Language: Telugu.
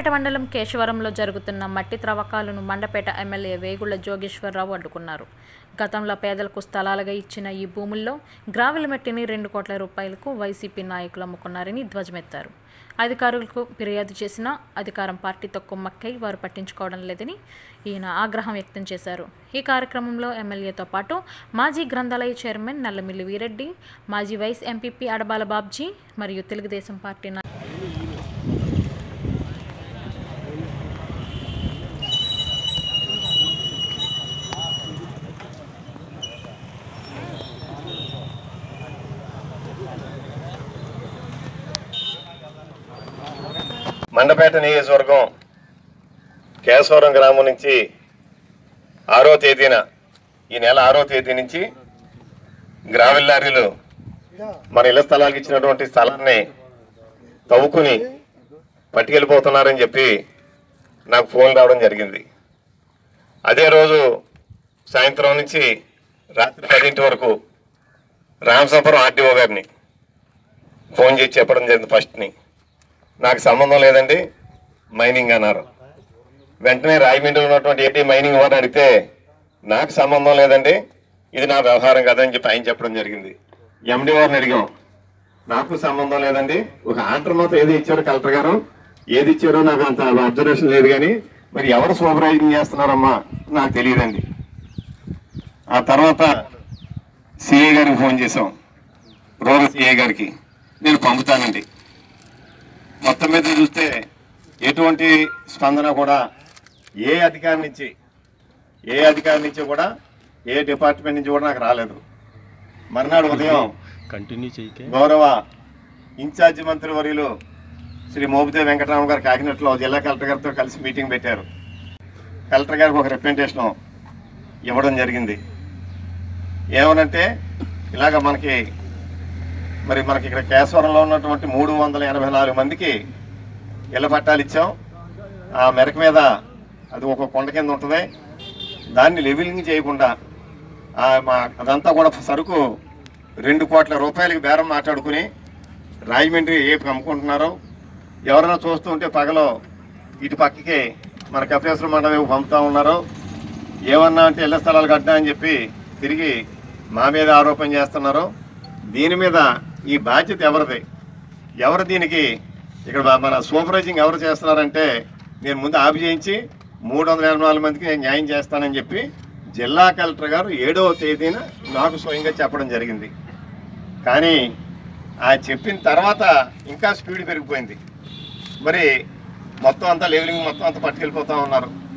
మండపేట మండలం కేశవరంలో జరుగుతున్న మట్టి త్రవ్వకాలను మండపేట ఎమ్మెల్యే వేగుళ్ల జోగేశ్వరరావు అడ్డుకున్నారు గతంలో పేదలకు స్థలాలుగా ఇచ్చిన ఈ భూముల్లో గ్రావెల్ మట్టిని రెండు కోట్ల రూపాయలకు వైసీపీ నాయకులు అమ్ముకున్నారని ధ్వజమెత్తారు అధికారులకు ఫిర్యాదు చేసినా అధికారం పార్టీతో కుమ్మక్కై వారు పట్టించుకోవడం లేదని ఈయన ఆగ్రహం వ్యక్తం చేశారు ఈ కార్యక్రమంలో ఎమ్మెల్యేతో పాటు మాజీ గ్రంథాలయ చైర్మన్ నల్లమిల్లి వీరెడ్డి మాజీ వైస్ ఎంపీపీ అడబాల బాబ్జీ మరియు తెలుగుదేశం పార్టీ నా- మండపేట నియోజకవర్గం కేశవరం గ్రామం నుంచి ఆరో తేదీన ఈ నెల ఆరో తేదీ నుంచి గ్రావెల్ లారీలు మన ఇళ్ల స్థలాలకు ఇచ్చినటువంటి స్థలాన్ని తవ్వుకుని పట్టుకెళ్ళిపోతున్నారని చెప్పి నాకు ఫోన్ రావడం జరిగింది అదే రోజు సాయంత్రం నుంచి రాత్రి పదింటి వరకు రామసాపురం ఆర్డీఓ గారిని ఫోన్ చేసి చెప్పడం జరిగింది ఫస్ట్ని నాకు సంబంధం లేదండి మైనింగ్ అన్నారు వెంటనే రాయమండ్రిలో ఉన్నటువంటి ఏపీ మైనింగ్ వారిని అడిగితే నాకు సంబంధం లేదండి ఇది నా వ్యవహారం కాదని చెప్పి ఆయన చెప్పడం జరిగింది ఎండి వారిని అడిగాం నాకు సంబంధం లేదండి ఒక ఆర్డర్ మాత్రం ఏది ఇచ్చారో కలెక్టర్ గారు ఏది ఇచ్చారో నాకు అంత అబ్జర్వేషన్ లేదు కానీ మరి ఎవరు సూపర్వైజింగ్ చేస్తున్నారమ్మా నాకు తెలియదండి ఆ తర్వాత సిఏ గారికి ఫోన్ చేసాం రూరల్ సిఏ గారికి నేను పంపుతానండి మొత్తం మీద చూస్తే ఎటువంటి స్పందన కూడా ఏ అధికారి నుంచి ఏ అధికారి నుంచి కూడా ఏ డిపార్ట్మెంట్ నుంచి కూడా నాకు రాలేదు మర్నాడు ఉదయం కంటిన్యూ చేయకే గౌరవ ఇన్ఛార్జి మంత్రి వర్యులు శ్రీ మోపితే వెంకటరామ గారు కాకినాడలో జిల్లా కలెక్టర్ గారితో కలిసి మీటింగ్ పెట్టారు కలెక్టర్ గారికి ఒక రిప్రజెంటేషన్ ఇవ్వడం జరిగింది ఏమనంటే ఇలాగ మనకి మరి మనకి ఇక్కడ కేశవరంలో ఉన్నటువంటి మూడు వందల ఎనభై నాలుగు మందికి ఇళ్ళ పట్టాలు ఇచ్చాం ఆ మెరక మీద అది ఒక కొండ కింద ఉంటుంది దాన్ని లెవెలింగ్ చేయకుండా ఆ మా అదంతా కూడా సరుకు రెండు కోట్ల రూపాయలకి బేరం మాట్లాడుకుని రాజమండ్రి ఏపీ అమ్ముకుంటున్నారో ఎవరైనా చూస్తూ ఉంటే పగలో ఇటు పక్కకి మన కపిలేశ్వర మండలం పంపుతా ఉన్నారో ఏమన్నా అంటే ఇళ్ల స్థలాలు కట్టినా అని చెప్పి తిరిగి మా మీద ఆరోపణ చేస్తున్నారు దీని మీద ఈ బాధ్యత ఎవరిది ఎవరు దీనికి ఇక్కడ మన సూపర్వైజింగ్ ఎవరు చేస్తున్నారంటే నేను ముందు ఆపి చేయించి మూడు వందల ఎనభై నాలుగు మందికి నేను న్యాయం చేస్తానని చెప్పి జిల్లా కలెక్టర్ గారు ఏడవ తేదీన నాకు స్వయంగా చెప్పడం జరిగింది కానీ ఆ చెప్పిన తర్వాత ఇంకా స్పీడ్ పెరిగిపోయింది మరి మొత్తం అంతా లెవెలింగ్ మొత్తం అంతా పట్టుకెళ్ళిపోతా ఉన్నారు